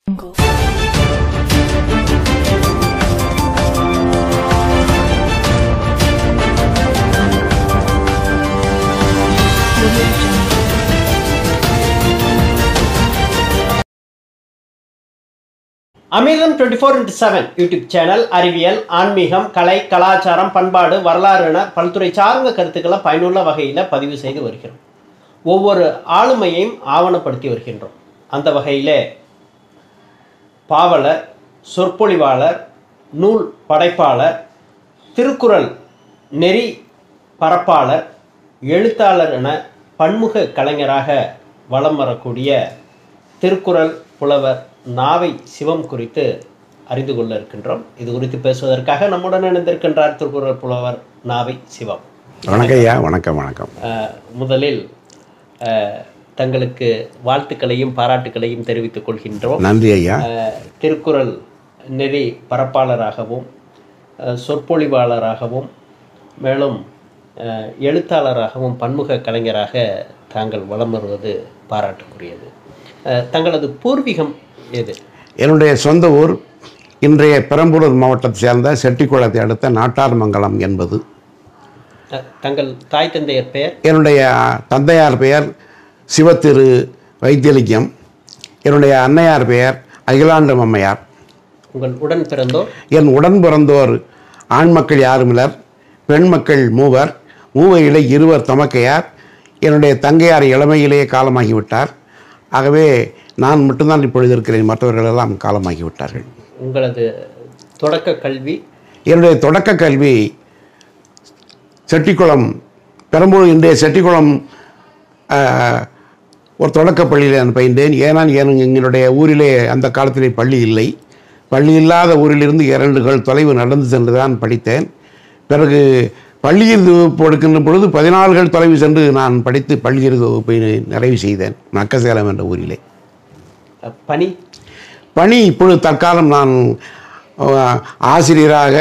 அமிர்தம் twenty four into seven YouTube channel அறிவியல் ஆன்மீகம் கலை கலாச்சாரம் பண்பாடு வரலாறு என பல்துறை சார்ந்த கருத்துக்களை பயனுள்ள வகையில் பதிவு செய்து வருகிறோம் ஒவ்வொரு ஆளுமையையும் ஆவணப்படுத்தி வருகின்றோம் அந்த வகையில் பாவலர் சொற்பொழிவாளர் நூல் படைப்பாளர் திருக்குறள் நெறி பரப்பாளர் எழுத்தாளர் என பன்முக கலைஞராக வலம் வரக்கூடிய திருக்குறள் புலவர் நாவை சிவம் குறித்து அறிந்து கொள்ள இருக்கின்றோம் இது குறித்து பேசுவதற்காக நம்முடன் இணைந்திருக்கின்றார் திருக்குறள் புலவர் நாவை சிவம் வணக்கம் ஐயா வணக்கம் வணக்கம் அஹ், முதலில் அஹ், தங்களுக்கு வாழ்த்துக்களையும் பாராட்டுக்களையும் தெரிவித்துக் கொள்கின்றோம் நன்றி ஐயா அஹ், திருக்குறள் நெறி பரப்பாளராகவும் அஹ், சொற்பொழிவாளராகவும் மேலும் அஹ், எழுத்தாளராகவும் பன்முக கலைஞராக தாங்கள் வலம் வருவது பாராட்டுக்குரியது அஹ், தங்களது பூர்வீகம் எது என்னுடைய சொந்த ஊர் இன்றைய பெரம்பலூர் மாவட்டத்தை சேர்ந்த செட்டிக்குளத்தை அடுத்த நாட்டார்மங்கலம் என்பது அஹ், தங்கள் தாய் தந்தையர் பெயர் என்னுடைய தந்தையார் பெயர் சிவத்திரு வைத்தியலிங்கம் என்னுடைய அன்னையார் பெயர் அகிலாண்டம் அம்மையார் உங்கள் உடன் பிறந்தோர் என் உடன் பிறந்தோர் ஆண் மக்கள் யாருமிலர் பெண் மக்கள் மூவர் மூவையிலே இருவர் தமக்கையார் என்னுடைய தங்கையார் இளமையிலேயே காலமாகிவிட்டார் ஆகவே நான் மட்டும்தான் இப்பொழுது இருக்கிறேன் மற்றவர்கள் எல்லாம் காலமாகிவிட்டார்கள் உங்களது தொடக்க கல்வி என்னுடைய தொடக்க கல்வி செட்டிக்குளம் பெரம்பலூர் இன்றைய செட்டிக்குளம் ஆஹ், ஒரு தொடக்கப் பள்ளியில் நான் பயின்றேன் ஏனால் என் எங்களுடைய ஊரிலே அந்த காலத்திலே பள்ளி இல்லை பள்ளி இல்லாத ஊரிலிருந்து இரண்டுகள் தொலைவு நடந்து சென்று தான் படித்தேன் பிறகு பள்ளியிறுதி வகுப்பு எடுக்கின்ற பொழுது பதினாலுகள் தொலைவு சென்று நான் படித்து பள்ளியிறுதி வகுப்பை நிறைவு செய்தேன் நக்கசேலம் என்ற ஊரிலே அஹ், பணி பணி இப்பொழுது தற்காலம் நான் அஹ், ஆசிரியராக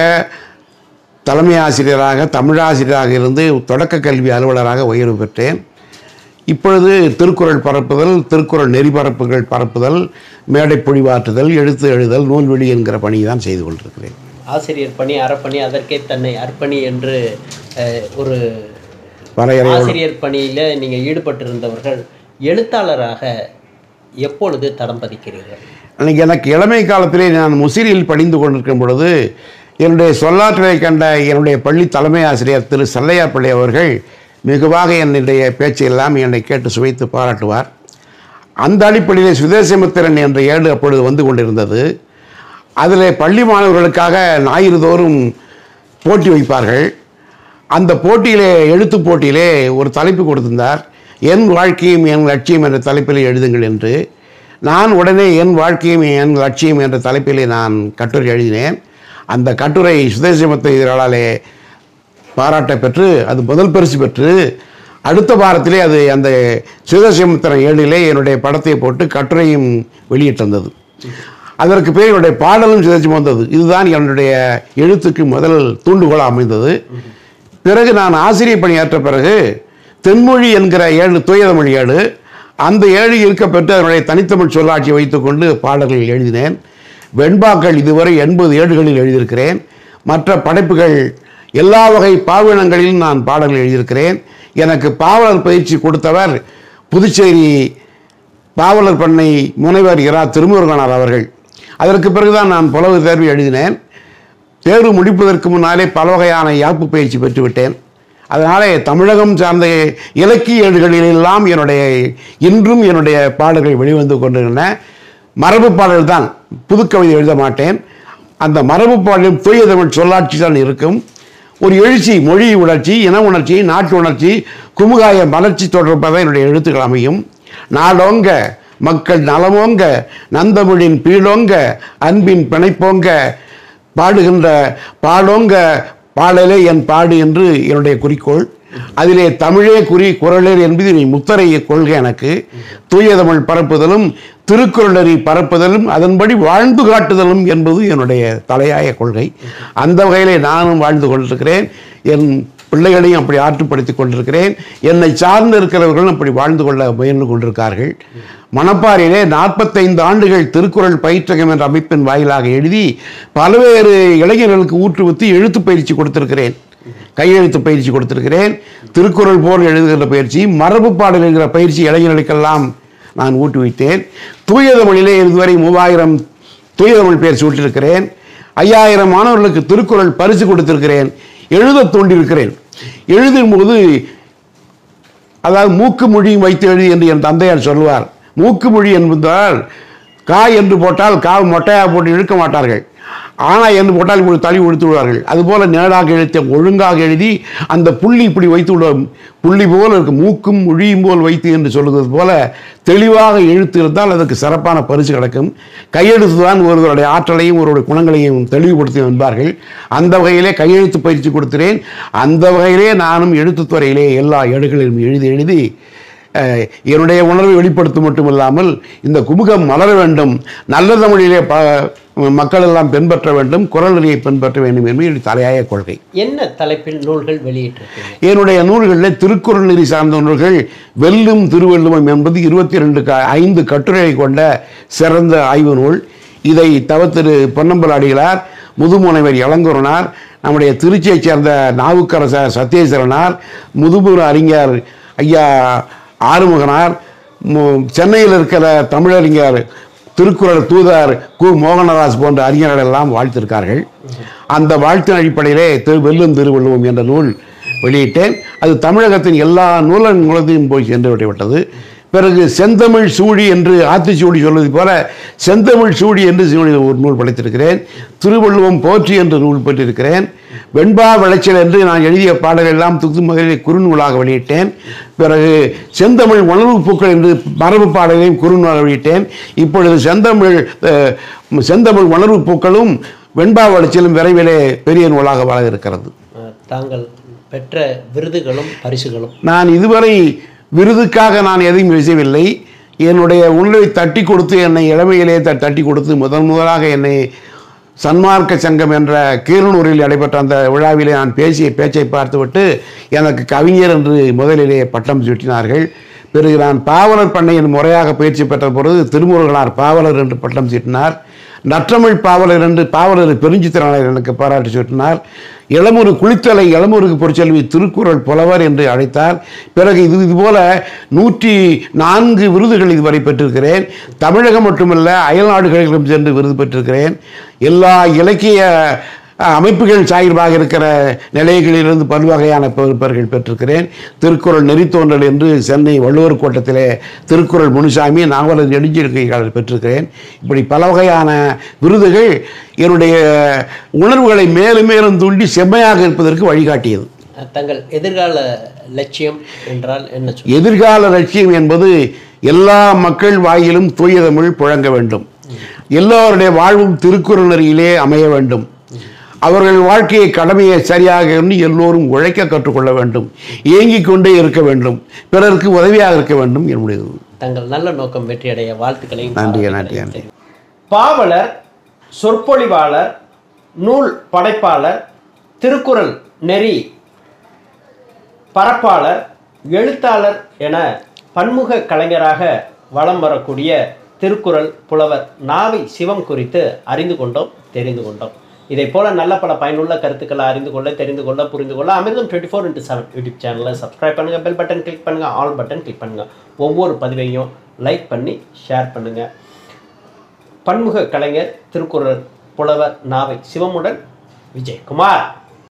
தலைமை ஆசிரியராக தமிழாசிரியராக இருந்து தொடக்க கல்வி அலுவலராக உயர்வு பெற்றேன் இப்பொழுது திருக்குறள் பரப்புதல் திருக்குறள் நெறிபரப்புகள் பரப்புதல் மேடை பொழிவாற்றுதல் எழுத்து எழுதல் நூல்வெளி என்கிற பணியை தான் செய்து கொண்டிருக்கிறேன் ஆசிரியர் பணி அறப்பணி அதற்கே தன்னை அர்ப்பணி என்று அஹ், ஒரு வரையறை ஆசிரியர் பணியில் நீங்கள் ஈடுபட்டிருந்தவர்கள் எழுத்தாளராக எப்பொழுது தடம் பதிக்கிறீர்கள் அன்னைக்கு எனக்கு இளமை காலத்திலே நான் முசிறியில் படிந்து கொண்டிருக்கும் பொழுது என்னுடைய சொல்லாற்றலை கண்ட என்னுடைய பள்ளி தலைமை ஆசிரியர் திரு சல்லையா பிள்ளை அவர்கள் மிகுவாக என்னுடைய பேச்சையெல்லாம் என்னை கேட்டு சுவைத்து பாராட்டுவார் அந்த அடிப்படையிலே சுதேசமித்திரன் என்ற ஏடு அப்பொழுது வந்து கொண்டிருந்தது அதில் பள்ளி மாணவர்களுக்காக ஞாயிறு தோறும் போட்டி வைப்பார்கள் அந்த போட்டியிலே எழுத்து போட்டியிலே ஒரு தலைப்பு கொடுத்திருந்தார் என் வாழ்க்கையும் என் லட்சியம் என்ற தலைப்பிலே எழுதுங்கள் என்று நான் உடனே என் வாழ்க்கையும் என் லட்சியம் என்ற தலைப்பிலே நான் கட்டுரை எழுதினேன் அந்த கட்டுரை சுதேசமத்த இதழாலே பாராட்டை பெற்று அது முதல் பரிசு பெற்று அடுத்த வாரத்திலே அது அந்த சுதேசமித்திரன் ஏழிலே என்னுடைய படத்தை போட்டு கட்டுரையும் வெளியிட்டிருந்தது அதற்கு பேர் என்னுடைய பாடலும் சிதைச்சு வந்தது இதுதான் என்னுடைய எழுத்துக்கு முதல் தூண்டுகோலாக அமைந்தது பிறகு நான் ஆசிரியர் பணியாற்ற பிறகு தென்மொழி என்கிற ஏழு தூயதமிழ் ஏழு அந்த ஏழு இருக்கப்பெற்று அதனுடைய தனித்தமிழ் சொல்லாட்சி வைத்துக்கொண்டு பாடல்கள் எழுதினேன் வெண்பாக்கள் இதுவரை எண்பது ஏடுகளில் எழுதியிருக்கிறேன் மற்ற படைப்புகள் எல்லா வகை பாவினங்களிலும் நான் பாடல்கள் எழுதியிருக்கிறேன் எனக்கு பாவலர் பயிற்சி கொடுத்தவர் புதுச்சேரி பாவலர் பண்ணை முனைவர் இரா திருமுருகனார் அவர்கள் அதற்கு பிறகுதான் நான் புலவு தேர்வு எழுதினேன் தேர்வு முடிப்பதற்கு முன்னாலே பல வகையான யாப்பு பயிற்சி பெற்றுவிட்டேன் அதனாலே தமிழகம் சார்ந்த இலக்கிய ஏடுகளிலெல்லாம் என்னுடைய இன்றும் என்னுடைய பாடல்கள் வெளிவந்து கொண்டிருக்கின்றன மரபு பாடல் தான் புதுக்கவிதை எழுத மாட்டேன் அந்த மரபு பாடலும் தூய தமிழ் சொல்லாட்சி தான் இருக்கும் ஒரு எழுச்சி மொழி உணர்ச்சி இன உணர்ச்சி நாட்டு உணர்ச்சி குமுகாய மலர்ச்சி தொடர்பாக என்னுடைய எழுத்துக்கள் அமையும் நாடோங்க மக்கள் நலமோங்க நந்தமிழின் பீடோங்க அன்பின் பிணைப்போங்க பாடுகின்ற பாடோங்க பாடலே என் பாடு என்று என்னுடைய குறிக்கோள் அதிலே தமிழே குறி குரலேர் என்பது நீ முத்தரைய கொள்கை எனக்கு தூய தமிழ் பரப்புதலும் திருக்குறளறி பரப்புதலும் அதன்படி வாழ்ந்து காட்டுதலும் என்பது என்னுடைய தலையாய கொள்கை அந்த வகையிலே நானும் வாழ்ந்து கொண்டிருக்கிறேன் என் பிள்ளைகளையும் அப்படி ஆற்றுப்படுத்தி கொண்டிருக்கிறேன் என்னை சார்ந்து இருக்கிறவர்களும் அப்படி வாழ்ந்து கொள்ள முயன்று கொண்டிருக்கார்கள் மணப்பாறையிலே நாற்பத்தைந்து ஆண்டுகள் திருக்குறள் பயிற்றகம் என்ற அமைப்பின் வாயிலாக எழுதி பல்வேறு இளைஞர்களுக்கு ஊற்றுவித்து எழுத்து பயிற்சி கொடுத்திருக்கிறேன் கையெழுத்து பயிற்சி கொடுத்திருக்கிறேன் திருக்குறள் போல் எழுதுகிற பயிற்சி மரபு பாடல் எழுதுகிற பயிற்சி இளைஞர்களுக்கெல்லாம் நான் ஊட்டுவித்தேன் தூய தமிழிலே இதுவரை மூவாயிரம் தூய தமிழ் பேர் சூட்டிருக்கிறேன் ஐயாயிரம் மாணவர்களுக்கு திருக்குறள் பரிசு கொடுத்திருக்கிறேன் எழுத தூண்டியிருக்கிறேன் எழுதும் போது அதாவது மூக்கு மொழியும் வைத்து எழுதி என்று என் தந்தையார் சொல்லுவார் மூக்கு மொழி என்பதால் காய் என்று போட்டால் காவு மொட்டையாக போட்டு இழுக்க மாட்டார்கள் ஆனா என்று போட்டால் இப்படி தள்ளி கொடுத்து விடுவார்கள் அதுபோல நேராக எழுத்த ஒழுங்காக எழுதி அந்த புள்ளி இப்படி வைத்து விடுவோம் புள்ளி போல இருக்கு மூக்கும் மொழியும் போல் வைத்து என்று சொல்லுவது போல தெளிவாக எழுத்து இருந்தால் அதற்கு சிறப்பான பரிசு கிடைக்கும் கையெழுத்து தான் ஒருவருடைய ஆற்றலையும் ஒருவருடைய குணங்களையும் தெளிவுபடுத்தி என்பார்கள் அந்த வகையிலே கையெழுத்து பயிற்சி கொடுக்கிறேன் அந்த வகையிலே நானும் எழுத்துத்துறையிலே எல்லா ஏடுகளிலும் எழுதி எழுதி அஹ், என்னுடைய உணர்வை வெளிப்படுத்தும் மட்டுமில்லாமல் இந்த குமுகம் மலர வேண்டும் நல்ல தமிழிலே ப மக்கள் எல்லாம் பின்பற்ற வேண்டும் குரல் நெறியை பின்பற்ற வேண்டும் என்பது என்னுடைய தலையாய கொள்கை என்ன தலைப்பில் நூல்கள் வெளியிட்டிருக்கீங்க என்னுடைய நூல்களில் திருக்குறள் நெறி சார்ந்த நூல்கள் வெல்லும் திருவள்ளுவம் என்பது இருபத்தி ரெண்டு க ஐந்து கட்டுரையை கொண்ட சிறந்த ஆய்வு நூல் இதை தவ திரு பொன்னம்பல அடிகளார் முதுமுனைவர் இளங்குறனார் நம்முடைய திருச்சியைச் சேர்ந்த நாவுக்கரசர் சத்யேஸ்வரனார் முதுமுறு அறிஞர் ஐயா ஆறுமுகனார் மு- சென்னையில் இருக்கிற தமிழறிஞர் திருக்குறள் தூதர் கு மோகனதாஸ் போன்ற அறிஞர்கள் எல்லாம் வாழ்த்திருக்கார்கள் அந்த வாழ்த்தின் அடிப்படையிலே திரு வெல்லும் திருவள்ளுவம் என்ற நூல் வெளியிட்டேன் அது தமிழகத்தின் எல்லா நூலகங்களையும் போய் சென்று விட்டது பிறகு செந்தமிழ் சூழி என்று ஆத்திச்சூடி சொல்வது போல செந்தமிழ் சூடி என்று சூழி ஒரு நூல் படைத்திருக்கிறேன் திருவள்ளுவம் போற்றி என்று நூல் பெற்றிருக்கிறேன் வெண்பா விளைச்சல் என்று நான் எழுதிய பாடல்கள் எல்லாம் துத்து மகளிரை குறுநூலாக வெளியிட்டேன் பிறகு செந்தமிழ் உணர்வு பூக்கள் என்று மரபு பாடலையும் குறுநூலாக வெளியிட்டேன் இப்பொழுது செந்தமிழ் அஹ், செந்தமிழ் உணர்வு பூக்களும் வெண்பா விளைச்சலும் விரைவிலே பெரிய நூலாக வர இருக்கிறது அஹ், தாங்கள் பெற்ற விருதுகளும் பரிசுகளும் நான் இதுவரை விருதுக்காக நான் எதையும் செய்யவில்லை என்னுடைய உணவை தட்டி கொடுத்து என்னை இளமையிலே த- தட்டி கொடுத்து முதன் முதலாக என்னை சன்மார்க்க சங்கம் என்ற கீரனூரில் நடைபெற்ற அந்த விழாவிலே நான் பேசிய பேச்சை பார்த்துவிட்டு எனக்கு கவிஞர் என்று முதலிலே பட்டம் சூட்டினார்கள் பிறகு நான் பாவலர் பண்ணையின் முறையாக பயிற்சி பெற்ற பொழுது திருமுருகனார் பாவலர் என்று பட்டம் சூட்டினார் நற்றமிழ் பாவலர் என்று பாவலர் பெருஞ்சித்திரனார் எனக்கு பாராட்டு சூட்டினார் இளமுரு குளித்தலை இளமுருக்கு பொற்செல்வி திருக்குறள் புலவர் என்று அழைத்தார் பிறகு இது இதுபோல நூற்றி நான்கு விருதுகள் இதுவரை பெற்றிருக்கிறேன் தமிழகம் மட்டுமல்ல அயல் நாடுகளிலும் சென்று விருது பெற்றிருக்கிறேன் எல்லா இலக்கிய அஹ், அமைப்புகள் சார்பாக இருக்கிற நிலையங்களிலிருந்து பல்வகையான பொறுப்பர்கள் பெற்றிருக்கிறேன் திருக்குறள் நெறித்தோன்றல் என்று சென்னை வள்ளுவர் கோட்டத்திலே திருக்குறள் முனுசாமி நாவலர் நெடுஞ்சிருக்கையாளர் பெற்றிருக்கிறேன் இப்படி பல வகையான விருதுகள் என்னுடைய உணர்வுகளை மேலும் மேலும் தூண்டி செம்மையாக இருப்பதற்கு வழிகாட்டியது அஹ், தங்கள் எதிர்கால லட்சியம் என்றால் என்ன சொல் எதிர்கால லட்சியம் என்பது எல்லா மக்கள் வாயிலும் தூய தமிழ் புழங்க வேண்டும் எல்லோருடைய வாழ்வும் திருக்குறள் நெறியிலே அமைய வேண்டும் அவர்கள் வாழ்க்கையை கடமையை சரியாக எண்ணி எல்லோரும் உழைக்க கற்றுக்கொள்ள வேண்டும் இயங்கிக் கொண்டே இருக்க வேண்டும் பிறருக்கு உதவியாக இருக்க வேண்டும் என்னுடைய தங்கள் நல்ல நோக்கம் வெற்றியடைய வாழ்த்துக்களையும் நன்றி, பாராட்டுகளையும் நன்றி, நன்றி. பாவலர் சொற்பொழிவாளர் நூல் படைப்பாளர் திருக்குறள் நெறி பரப்பாளர் எழுத்தாளர் என பன்முக கலைஞராக வலம் வரக்கூடிய திருக்குறள் புலவர் நாவை சிவம் குறித்து அறிந்து கொண்டோம் தெரிந்து கொண்டோம் இதை போல நல்ல பல பயனுள்ள கருத்துக்களை அறிந்து கொள்ள தெரிந்து கொள்ள புரிந்து கொள்ள Amirtham twenty four into seven YouTube சேனலை சப்ஸ்கிரைப் பண்ணுங்க பெல் பட்டன் கிளிக் பண்ணுங்க ஆல் பட்டன் கிளிக் பண்ணுங்க ஒவ்வொரு பதிவையும் லைக் பண்ணி ஷேர் பண்ணுங்க பன்முக கலைஞர் திருக்குறள் புலவர் நாவை சிவமுடன் விஜயகுமார்